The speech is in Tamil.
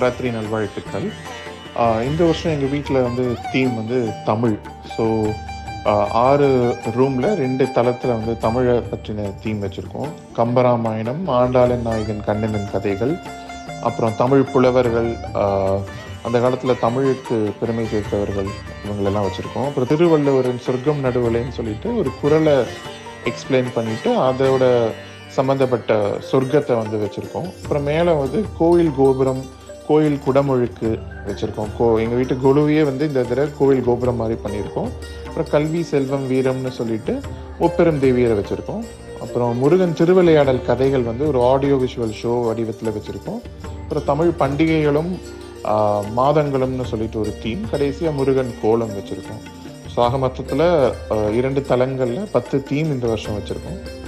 நவராத்திரி நல்வாழ்த்துக்கள் ஆஹ் இந்த வருஷம் எங்கள் வீட்டில் வந்து தீம் வந்து தமிழ் ஸோ ஆறு ரூமில் ரெண்டு தளத்தில் வந்து தமிழை பற்றின தீம் வச்சுருக்கோம் கம்பராமாயணம் ஆண்டாளன் நாயகன் கண்ணனின் கதைகள் அப்புறம் தமிழ் புலவர்கள் ஆஹ் அந்த காலத்தில் தமிழுக்கு பெருமை சேர்த்தவர்கள் இவங்களெல்லாம் வச்சுருக்கோம் அப்புறம் திருவள்ளுவரின் சொர்க்கம் நடுவலைன்னு சொல்லிட்டு ஒரு குரலை எக்ஸ்பிளைன் பண்ணிட்டு அதோட சம்மந்தப்பட்ட சொர்க்கத்தை வந்து வச்சுருக்கோம் அப்புறம் மேலே வந்து கோயில் கோபுரம் கோயில் குடமுழுக்கு வச்சுருக்கோம் கோ எங்கள் வீட்டு கொலுவையே வந்து இந்த தடவை கோயில் கோபுரம் மாதிரி பண்ணியிருக்கோம் அப்புறம் கல்வி செல்வம் வீரம்னு சொல்லிட்டு ஒப்பெரும் தேவியரை வச்சுருக்கோம் அப்புறம் முருகன் திருவிளையாடல் கதைகள் வந்து ஒரு ஆடியோ விஷுவல் ஷோ வடிவத்தில் வச்சுருக்கோம் அப்புறம் தமிழ் பண்டிகைகளும் ஆஹ், மாதங்களும்னு சொல்லிட்டு ஒரு தீம் கடைசியாக முருகன் கோலம் வச்சுருக்கோம் ஸோ ஆக மொத்தத்தில் இரண்டு தலங்களில் பத்து தீம் இந்த வருஷம் வச்சுருக்கோம்